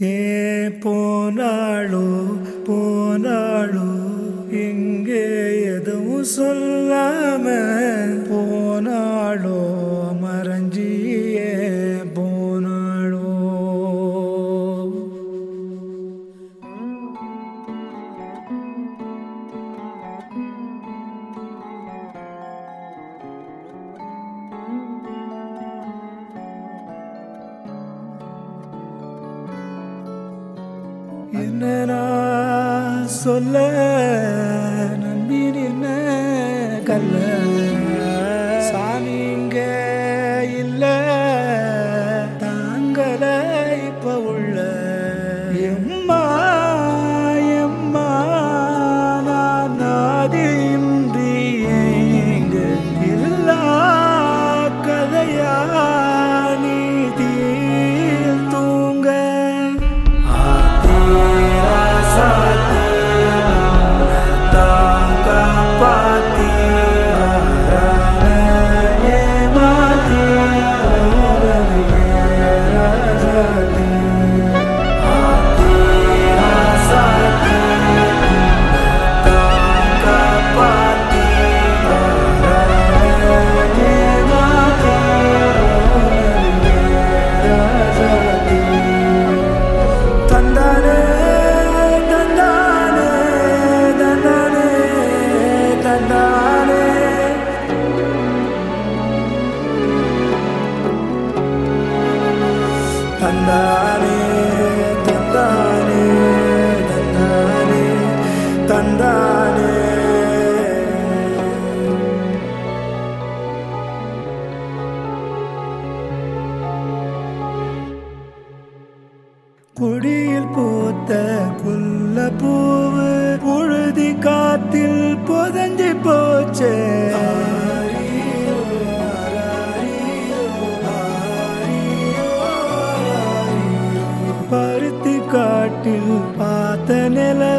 ஏ போனாளோ போனாளோ எங்கே எதுவும் சொல்லாம போனாளோ மறைஞ்சியே போனாளோ என்ன நான் சொல்ல நம்பின் என்ன கல்ல சாமி இங்க இல்ல தாங்கல இப்ப உள்ள எம்மா எம்மா நான் நாதின்றி எங்க இல்லா கதையா நீதியில் தூங்க தந்தானே தந்தானே தந்தானே தந்தானே தந்தானே தந்தானே தந்தானே தந்தானே குடியில் பூத்த புல்ல பூவு புழுதி காத்தில் புதஞ்சி போச்சே பருத்தி காட்டில் பார்த்த நில